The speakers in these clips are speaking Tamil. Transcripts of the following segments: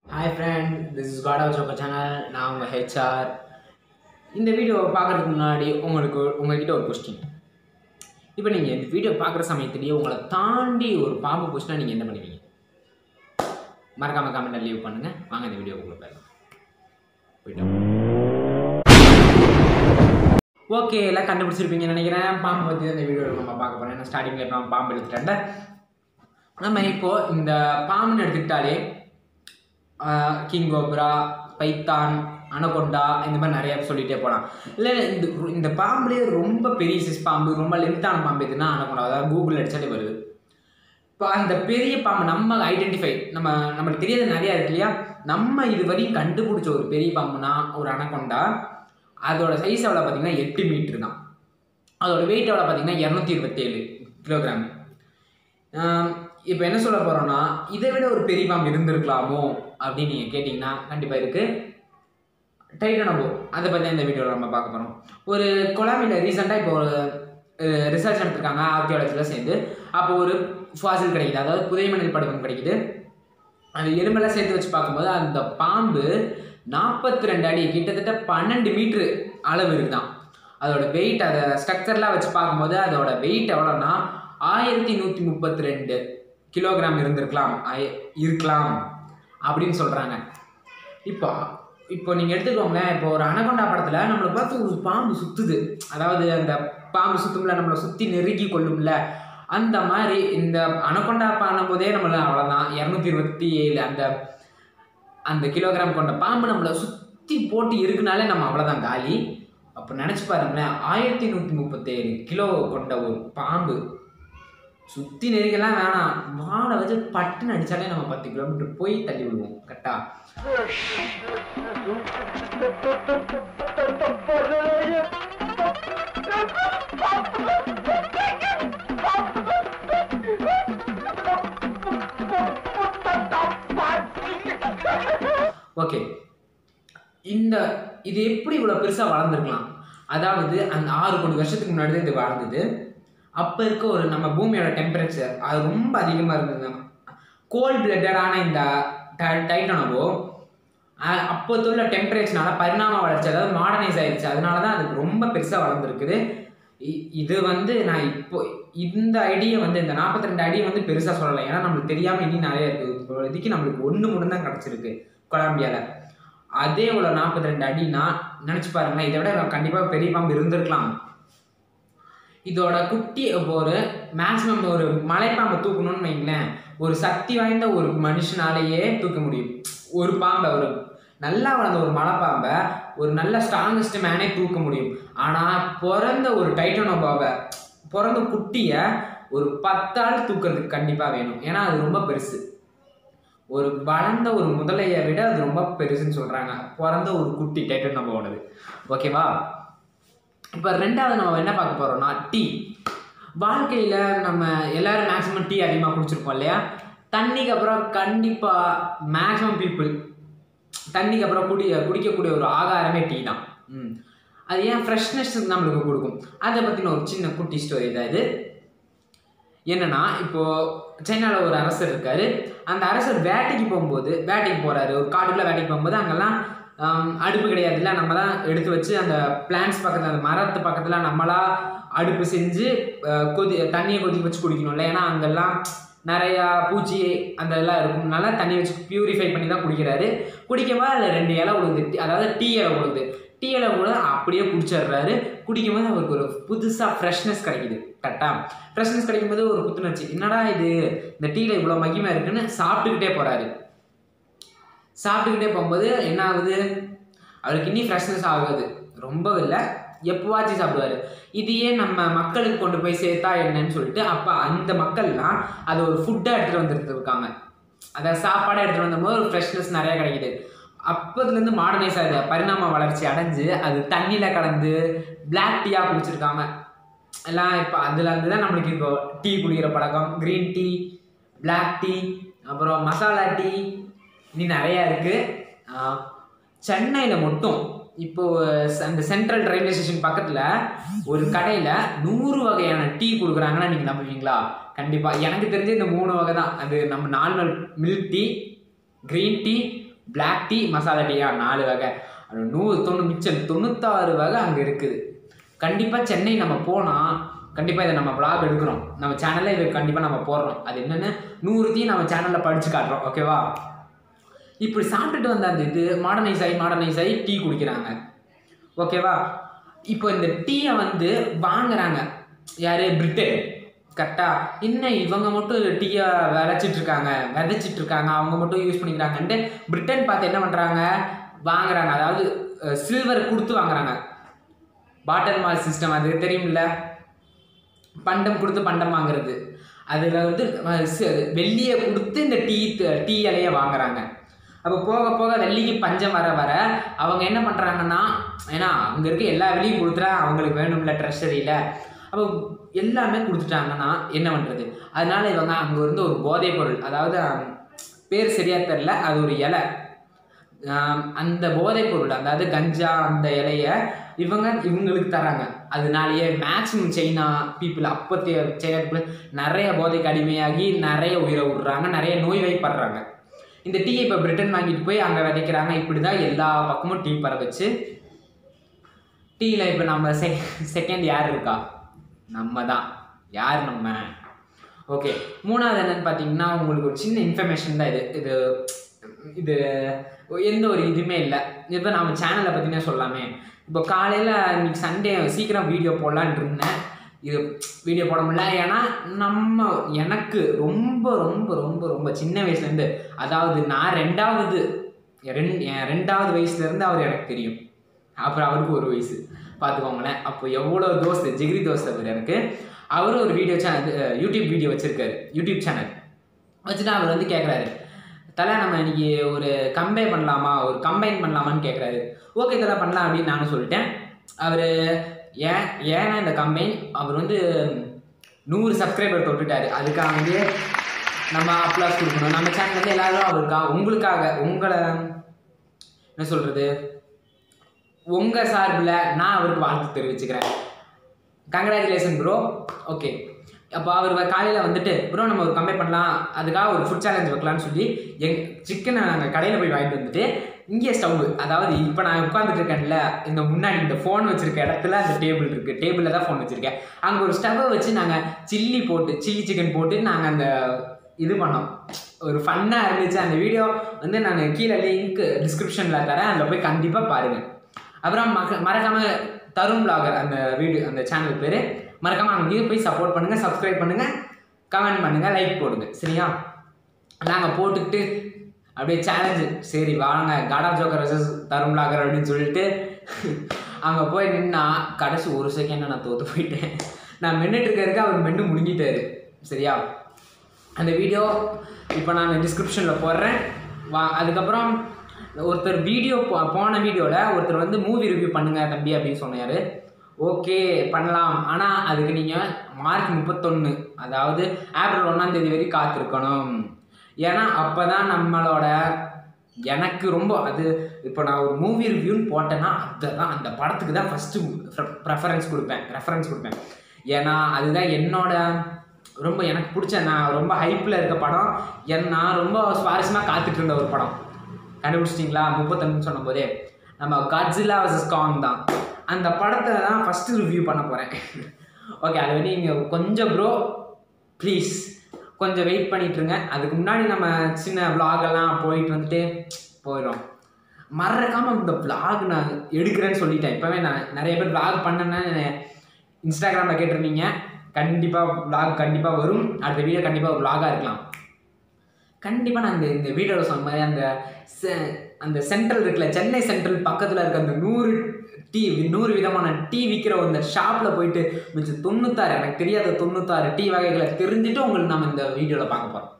hi friend this is God of joker channel நான் உங்கள் ஹெச்ஆர் இந்த வீடியோ பார்க்குறதுக்கு முன்னாடி உங்களுக்கு உங்ககிட்ட ஒரு கொஸ்டின் இப்போ நீங்கள் இந்த வீடியோ பார்க்குற சமயத்துலேயே உங்களை தாண்டி ஒரு பாம்பு போச்சுன்னா நீங்கள் என்ன பண்ணுவீங்க மறக்காமல் கமெண்ட்டில் லீவ் பண்ணுங்கள் வாங்க இந்த வீடியோக்குள்ளே போயிடலாம் போயிட்டோம் ஓகே எல்லாம் கண்டுபிடிச்சிருப்பீங்கன்னு நினைக்கிறேன் பாம்பு பற்றி இந்த வீடியோவில் நம்ம பார்க்க போகிறோம் ஏன்னா ஸ்டார்டிங்கில் இப்போ பாம்பு எடுத்துட்டேன்ல நம்ம இப்போது இந்த பாம்புன்னு எடுத்துக்கிட்டாலே கிங் கோப்ரா பைத்தான் அனகொண்டா இந்த மாதிரி நிறைய சொல்லிகிட்டே போகலாம் இல்லை இந்த இந்த பாம்புலேயே ரொம்ப பெரிய சைஸ் பாம்பு ரொம்ப லென்த்தான பாம்பு எதுனா அனகொண்டா அதாவது கூகுள் அடிச்சாலே வருது இப்போ அந்த பெரிய பாம்பு நம்ம ஐடென்டிஃபை நம்ம நம்மளுக்கு தெரியாத நிறையா இருக்கு இல்லையா நம்ம இது வரையும் கண்டுபிடிச்ச ஒரு பெரிய பாம்புனா ஒரு அனகொண்டா அதோட சைஸ் எவ்வளோ பார்த்தீங்கன்னா எட்டு மீட்ரு தான் அதோட வெயிட் எவ்வளோ பார்த்தீங்கன்னா இரநூத்தி இருபத்தேழு கிலோகிராம் இப்போ என்ன சொல்ல போகிறோன்னா இதை விட ஒரு பெரிய பாம்பு இருந்திருக்கலாமோ அப்படின்னு நீங்கள் கேட்டிங்கன்னா கண்டிப்பாக இருக்குது டைட்டனபோ அதை பற்றி இந்த வீடியோவில் நம்ம பார்க்க போகிறோம் ஒரு கொலாமியில் ரீசெண்டாக இப்போ ஒரு ரிசர்ச் எடுத்திருக்காங்க ஆர்கியாலஜியில் சேர்ந்து அப்போ ஒரு ஃபாசில் கிடைக்குது அதாவது புதைமணல் படிவம் கிடைக்குது அது எலும்பெல்லாம் சேர்த்து வச்சு பார்க்கும்போது அந்த பாம்பு நாற்பத்தி ரெண்டு அடி கிட்டத்தட்ட பன்னெண்டு மீட்ரு அளவு இருக்குதான் அதோட வெயிட் அதை ஸ்ட்ரக்சர்லாம் வச்சு பார்க்கும்போது அதோட வெயிட் எவ்வளோன்னா ஆயிரத்தி நூற்றி முப்பத்தி ரெண்டு கிலோகிராம் இருந்திருக்கலாம் இருக்கலாம் அப்படின்னு சொல்கிறாங்க இப்போ இப்போ நீங்கள் எடுத்துக்கோங்களேன் இப்போ ஒரு அனகொண்டா படத்தில் நம்மளை பார்த்து ஒரு பாம்பு சுற்றுது அதாவது அந்த பாம்பு சுற்றும்ல நம்மளை சுற்றி நெருங்கி கொள்ளும்ல அந்த மாதிரி இந்த அனகொண்டா பண்ணும்போதே நம்மள அவ்வளோதான் இரநூத்தி இருபத்தி ஏழு அந்த அந்த கிலோகிராம் கொண்ட பாம்பு நம்மளை சுற்றி போட்டு இருக்குனாலே நம்ம அவ்வளோதான் காலி அப்போ நினச்சி பாருங்களேன் ஆயிரத்தி நூற்றி முப்பத்தேழு கிலோ கொண்ட ஒரு பாம்பு சுற்றி நெருங்கெல்லாம் வேணாம் வாழை வச்சு பட்டுன்னு அடித்தாலே நம்ம பத்து கிலோமீட்டர் போய் தள்ளி விடுவோம் கரெக்டா ஓகே இந்த இது எப்படி இவ்வளோ பெருசாக வளர்ந்துருக்கலாம் அதாவது அந்த ஆறு கோடி வருஷத்துக்கு முன்னாடி தான் இது வளர்ந்தது அப்போ இருக்க ஒரு நம்ம பூமியோட டெம்பரேச்சர் அது ரொம்ப அதிகமாக இருந்தது கோல்ட் பிளட்டடான இந்த டைட்டனவோ அப்போதுள்ள டெம்பரேச்சர்னால பரிணாம வளர்ச்சி அதாவது மாடர்னைஸ் ஆயிடுச்சு அதனால தான் அதுக்கு ரொம்ப பெருசாக வளர்ந்துருக்குது இது வந்து நான் இப்போ இந்த ஐடியை வந்து இந்த நாற்பத்தி ரெண்டு ஐடியை வந்து பெருசாக சொல்லலை ஏன்னா நம்மளுக்கு தெரியாமல் இன்னும் நிறைய இருக்குது இப்போதைக்கு நம்மளுக்கு ஒன்று மட்டும் தான் கிடச்சிருக்கு கொலம்பியாவில் அதே இவ்வளோ நாற்பத்தி ரெண்டு அடினா நினச்சி பாருங்களேன் இதை விட கண்டிப்பாக பெரிய பாம்பு இருந்திருக்கலாம் இதோட குட்டி இப்போ ஒரு மேக்ஸிமம் ஒரு மலைப்பாம்பை தூக்கணும்னு வைங்களேன் ஒரு சக்தி வாய்ந்த ஒரு மனுஷனாலேயே தூக்க முடியும் ஒரு பாம்பை ஒரு நல்லா வளர்ந்த ஒரு மலைப்பாம்பை ஒரு நல்ல ஸ்ட்ராங்கஸ்ட் மேனே தூக்க முடியும் ஆனால் பிறந்த ஒரு டைட்டனோபாவை பிறந்த குட்டியை ஒரு பத்தாள் தூக்கிறதுக்கு கண்டிப்பாக வேணும் ஏன்னா அது ரொம்ப பெருசு ஒரு வளர்ந்த ஒரு முதலையை விட அது ரொம்ப பெருசுன்னு சொல்கிறாங்க பிறந்த ஒரு குட்டி டைட்டனோபாவோடது ஓகேவா இப்போ ரெண்டாவது நம்ம என்ன பார்க்க போகிறோம்னா டீ வாழ்க்கையில் நம்ம எல்லோரும் மேக்ஸிமம் டீ அதிகமாக குடிச்சிருப்போம் இல்லையா தண்ணிக்கு அப்புறம் கண்டிப்பாக மேக்ஸிமம் பீப்புள் தண்ணிக்கு அப்புறம் குடி குடிக்கக்கூடிய ஒரு ஆகாரமே டீ தான் ம் அது ஏன் ஃப்ரெஷ்னஸ் நம்மளுக்கு கொடுக்கும் அதை பற்றின ஒரு சின்ன குட்டி ஸ்டோரி தான் இது என்னன்னா இப்போது சைனாவில் ஒரு அரசர் இருக்கார் அந்த அரசர் வேட்டைக்கு போகும்போது வேட்டைக்கு போகிறாரு ஒரு காட்டுக்குள்ளே வேட்டைக்கு போகும்போது அங்கெல்லாம் அடுப்பு கிடையாதுல்ல நம்ம தான் எடுத்து வச்சு அந்த பிளான்ஸ் பக்கத்தில் அந்த மரத்து பக்கத்தில் நம்மளா அடுப்பு செஞ்சு கொதி தண்ணியை கொதிக்க வச்சு குடிக்கணும்ல ஏன்னா அங்கெல்லாம் நிறையா பூச்சி அந்த இதெல்லாம் இருக்கும் நல்லா தண்ணி வச்சு பியூரிஃபை பண்ணி தான் குடிக்கிறாரு குடிக்கும்போது அதில் ரெண்டு இலை விழுகுது அதாவது டீ இலை விழுகுது டீ இலை கூட அப்படியே குடிச்சிடுறாரு குடிக்கும்போது அவருக்கு ஒரு புதுசாக ஃப்ரெஷ்னஸ் கிடைக்குது கரெக்டாக ஃப்ரெஷ்னஸ் கிடைக்கும்போது ஒரு புத்துணர்ச்சி என்னடா இது இந்த டீயில் இவ்வளோ மகிமை இருக்குன்னு சாப்பிட்டுக்கிட்டே போகிறாரு சாப்பிட்டுக்கிட்டே போகும்போது என்ன ஆகுது அவருக்கு இன்னும் ஃப்ரெஷ்னஸ் ஆகாது ரொம்ப இல்லை எப்போவாச்சும் சாப்பிடுவார் இதையே நம்ம மக்களுக்கு கொண்டு போய் சேர்த்தா என்னன்னு சொல்லிட்டு அப்போ அந்த மக்கள்லாம் அதை ஒரு ஃபுட்டாக எடுத்துகிட்டு வந்துட்டு இருக்காங்க அதை சாப்பாடாக எடுத்துகிட்டு வந்தபோது ஒரு ஃப்ரெஷ்னஸ் நிறையா கிடைக்குது அப்போதுலேருந்து மாடர்னைஸ் ஆகுது பரிணாம வளர்ச்சி அடைஞ்சு அது தண்ணியில் கலந்து பிளாக் டீயாக குடிச்சிருக்காங்க எல்லாம் இப்போ அதில் இருந்து தான் நம்மளுக்கு இப்போ டீ குடிக்கிற பழக்கம் க்ரீன் டீ பிளாக் டீ அப்புறம் மசாலா டீ இன்னும் நிறையா இருக்குது சென்னையில் மட்டும் இப்போது அந்த சென்ட்ரல் ரயில்வே ஸ்டேஷன் பக்கத்தில் ஒரு கடையில் நூறு வகையான டீ கொடுக்குறாங்கன்னா நீங்கள் நம்புவீங்களா கண்டிப்பாக எனக்கு தெரிஞ்சு இந்த மூணு வகை தான் அது நம்ம normal milk tea green tea Black tea masala டீயா நாலு வகை அது நூறு தொண்ணூ மிச்சம் தொண்ணூத்தாறு வகை அங்கே இருக்குது கண்டிப்பாக சென்னை நம்ம போனால் கண்டிப்பாக இதை நம்ம vlog எடுக்கிறோம் நம்ம சேனலில் இது கண்டிப்பாக நம்ம போடுறோம் அது என்னென்னு நூறு டீ நம்ம சேனலில் படித்து காட்டுறோம் ஓகேவா இப்படி சாப்பிட்டுட்டு வந்த அந்த இது மாடர்னைஸ் ஆகி மாடர்னைஸ் ஆகி டீ குடிக்கிறாங்க ஓகேவா இப்போ இந்த டீயை வந்து வாங்குறாங்க யாரு பிரிட்டன் கரெக்டா இன்னும் இவங்க மட்டும் டீயை விளைச்சிட்டு இருக்காங்க விதைச்சிட்டு இருக்காங்க அவங்க மட்டும் யூஸ் பண்ணிக்கிறாங்கன்ட்டு பிரிட்டன் பார்த்து என்ன பண்ணுறாங்க வாங்குறாங்க அதாவது சில்வர் கொடுத்து வாங்குறாங்க பாட்டல் மார்க் சிஸ்டம் அது தெரியும்ல பண்டம் கொடுத்து பண்டம் வாங்குறது அதில் வந்து அஹ், சி- வெள்ளியை கொடுத்து இந்த டீ டீ இலையை வாங்குறாங்க அப்போ போக போக வெள்ளிக்கு பஞ்சம் வர வர அவங்க என்ன பண்ணுறாங்கன்னா ஏன்னா அங்கே இருக்க எல்லா வெள்ளியும் கொடுத்துட்டா அவங்களுக்கு வேணும்ல ட்ரெஷரியில் அப்போ எல்லாமே கொடுத்துட்டாங்கன்னா என்ன பண்ணுறது அதனால இவங்க அங்கே இருந்து ஒரு போதைப் பொருள் அதாவது அஹ், பேர் சரியா தெரில அது ஒரு இலை ஆம், அந்த போதைப் பொருள் அதாவது கஞ்சா அந்த இலைய இவங்க இவங்களுக்கு தராங்க அதனாலேயே மேக்ஸிமம் சைனா பீப்புள் அப்பத்திய சைனா பீப்புள் நிறைய போதைக்கு அடிமையாகி நிறைய உயிரை விடுறாங்க நிறைய நோய் வாய்ப்படுறாங்க இந்த டீயை இப்போ பிரிட்டன் வாங்கிட்டு போய் அங்கே விதைக்கிறாங்க இப்படி தான் எல்லா பக்கமும் டீ பரவச்சு டீயில் இப்போ நம்ம செ செகண்ட் யார் இருக்கா நம்ம தான் யார் நம்ம ஓகே மூணாவது என்னன்னு பார்த்தீங்கன்னா உங்களுக்கு ஒரு சின்ன இன்ஃபர்மேஷன் தான் இது இது இது எந்த ஒரு இதுவுமே இல்லை இப்போ நம்ம சேனலை பற்றினே சொல்லாமே இப்போ காலையில் இன்னைக்கு சண்டே சீக்கிரம் வீடியோ போடலான்னு இருந்தேன் இது வீடியோ போட முடியல ஏன்னா நம்ம எனக்கு ரொம்ப ரொம்ப ரொம்ப ரொம்ப சின்ன வயசுலேருந்து அதாவது நான் ரெண்டாவது ரெண் என் ரெண்டாவது வயசுலேருந்து அவர் எனக்கு தெரியும் அப்புறம் அவருக்கு ஒரு வயசு பார்த்துக்கோங்களேன் அப்போ எவ்வளோ தோஸ்து ஜிகிரி தோஸ்து அவர் எனக்கு அவரும் ஒரு வீடியோ சேனல் யூடியூப் வீடியோ வச்சுருக்காரு யூடியூப் சேனல் வச்சுட்டு அவர் வந்து கேட்குறாரு தலை நம்ம இன்னைக்கு ஒரு கம்பே பண்ணலாமா ஒரு கம்பைன் பண்ணலாமான்னு கேட்குறாரு ஓகே தலை பண்ணலாம் அப்படின்னு நானும் சொல்லிட்டேன் அவர் ஏன் ஏன்னா இந்த கம்பைன் அவர் வந்து நூறு சப்ஸ்கிரைபர் தொட்டுட்டாரு அதுக்காக வந்து நம்ம அப்ளாஸ் கொடுக்கணும் நம்ம சேனல் வந்து எல்லாரும் அவருக்காக உங்களுக்காக உங்களை என்ன சொல்கிறது உங்கள் சார்பில் நான் அவருக்கு வாழ்த்து தெரிவிச்சுக்கிறேன் கங்க்ராச்சுலேஷன் ப்ரோ ஓகே அப்போ அவர் காலையில் வந்துட்டு ப்ரோ நம்ம ஒரு கம்பேர் பண்ணலாம் அதுக்காக ஒரு ஃபுட் சேலஞ்ச் வைக்கலாம்னு சொல்லி எங் சிக்கனை நாங்கள் கடையில் போய் வாங்கிட்டு வந்துட்டு இங்கே ஸ்டவ் அதாவது இப்போ நான் உட்காந்துட்டு இருக்கேன்ல இந்த முன்னாடி இந்த ஃபோன் வச்சிருக்க இடத்துல அந்த டேபிள் இருக்குது டேபிளில் தான் ஃபோன் வச்சுருக்கேன் அங்கே ஒரு ஸ்டவ்வை வச்சு நாங்கள் சில்லி போட்டு சில்லி சிக்கன் போட்டு நாங்கள் அந்த இது பண்ணோம் ஒரு ஃபன்னாக இருந்துச்சு அந்த வீடியோ வந்து நான் கீழே லிங்க் டிஸ்கிரிப்ஷனில் தரேன் அதில் போய் கண்டிப்பாக பாருங்கள் அப்புறம் மக மறக்காமல் தருண் பிளாகர் அந்த வீடியோ அந்த சேனல் பேர் மறக்காமல் அங்கேயும் போய் சப்போர்ட் பண்ணுங்கள் சப்ஸ்கிரைப் பண்ணுங்கள் கமெண்ட் பண்ணுங்கள் லைக் போடுங்க சரியா நாங்கள் போட்டுக்கிட்டு அப்படியே சேலஞ்சு சரி வாங்க காடா ஜோக்கர் வர்சஸ் தருண் பிளாகர் அப்படின்னு சொல்லிட்டு அங்கே போய் நின்னா கடைசி ஒரு செகண்ட் நான் தோற்று போயிட்டேன் நான் மென்னுட்டு இருக்கிறதுக்கு அவர் மென்று முழுங்கிட்டாரு சரியா அந்த வீடியோ இப்போ நான் டிஸ்கிரிப்ஷனில் போடுறேன் வா அதுக்கப்புறம் ஒருத்தர் வீடியோ போ போன வீடியோவில் ஒருத்தர் வந்து மூவி ரிவ்யூ பண்ணுங்க தம்பி அப்படின்னு சொன்னார் ஓகே பண்ணலாம் ஆனால் அதுக்கு நீங்கள் மார்ச் முப்பத்தொன்று அதாவது ஏப்ரல் ஒன்றாம் தேதி வரைக்கும் காத்திருக்கணும் ஏன்னா அப்போ தான் நம்மளோட எனக்கு ரொம்ப அது இப்போ நான் ஒரு மூவி ரிவ்யூன்னு போட்டேன்னா அதுதான் அந்த படத்துக்கு தான் ஃபஸ்ட்டு ப்ரெஃபரன்ஸ் கொடுப்பேன் ரெஃபரன்ஸ் கொடுப்பேன் ஏன்னா அதுதான் என்னோட ரொம்ப எனக்கு பிடிச்ச நான் ரொம்ப ஹைப்பில் இருக்க படம் என் நான் ரொம்ப சுவாரஸ்யமாக காத்துட்டு இருந்த ஒரு படம் கண்டுபிடிச்சிட்டிங்களா முப்பத்தொன்னு சொன்ன போதே நம்ம காட்ஸில்லா வர்சஸ் காங் தான் அந்த படத்தை தான் ஃபஸ்ட்டு ரிவ்யூ பண்ண போகிறேன் ஓகே அது வந்து நீங்கள் கொஞ்சம் ப்ரோ ப்ளீஸ் கொஞ்சம் வெயிட் பண்ணிட்டுருங்க அதுக்கு முன்னாடி நம்ம சின்ன vlog எல்லாம் போயிட்டு வந்துட்டு போயிடும் மறக்காமல் இந்த vlog நான் எடுக்கிறேன்னு சொல்லிட்டேன் இப்போவே நான் நிறைய பேர் vlog பண்ணேன்னு இன்ஸ்டாகிராமில் கேட்டிருந்தீங்க கண்டிப்பாக vlog கண்டிப்பாக வரும் அடுத்த வீடியோ கண்டிப்பாக ஒரு vlog-ஆ இருக்கலாம் கண்டிப்பாக நான் இந்த இந்த வீடியோவில் சொன்ன மாதிரி அந்த செ- அந்த சென்ட்ரல் இருக்குல்ல சென்னை சென்ட்ரல் பக்கத்தில் இருக்க அந்த நூறு டீ நூறு விதமான டீ விற்கிற அந்த ஷாப்பில் போயிட்டு மிச்சம் தொண்ணூத்தாறு எனக்கு தெரியாத தொண்ணூத்தாறு டீ வகைகளை தெரிஞ்சுட்டு உங்களுக்கு நம்ம இந்த வீடியோவில் பார்க்க போகிறோம்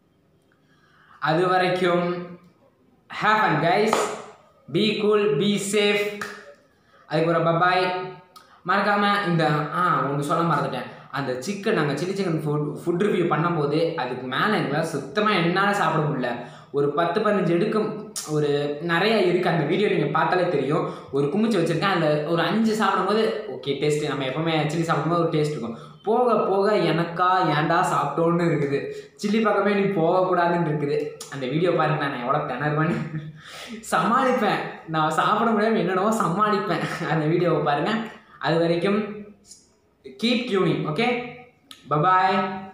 அது வரைக்கும் have and guys be cool be safe அதுக்கு ஒரு பபாய் மறக்காமல் இந்த ஆ ஒன்று சொல்ல மறந்துட்டேன் அந்த சிக்கன் நாங்கள் chilli chicken food food review பண்ணும்போது அதுக்கு மேலே எங்களால் சுத்தமாக என்னால் சாப்பிட முடியல ஒரு பத்து பதினஞ்சு எடுக்கும் ஒரு நிறைய இருக்குது அந்த வீடியோ நீங்கள் பார்த்தாலே தெரியும் ஒரு குமிச்சு வச்சுருக்கேன் அதில் ஒரு அஞ்சு சாப்பிடும்போது ஓகே டேஸ்ட்டு நம்ம எப்போவுமே சில்லி சாப்பிடும்போது ஒரு டேஸ்ட் இருக்கும் போக போக எனக்கா ஏன்டா சாப்பிட்டோன்னு இருக்குது சில்லி பக்கமே நீ போகக்கூடாதுன்னு இருக்குது அந்த வீடியோ பாருங்க நான் எவ்வளோ திணறுவேன்னு சமாளிப்பேன் நான் சாப்பிட முடியாமல் என்னென்னவோ சமாளிப்பேன் அந்த வீடியோவை பாருங்கள் அது வரைக்கும் கீப் டியூனிங் ஓகே பபாய்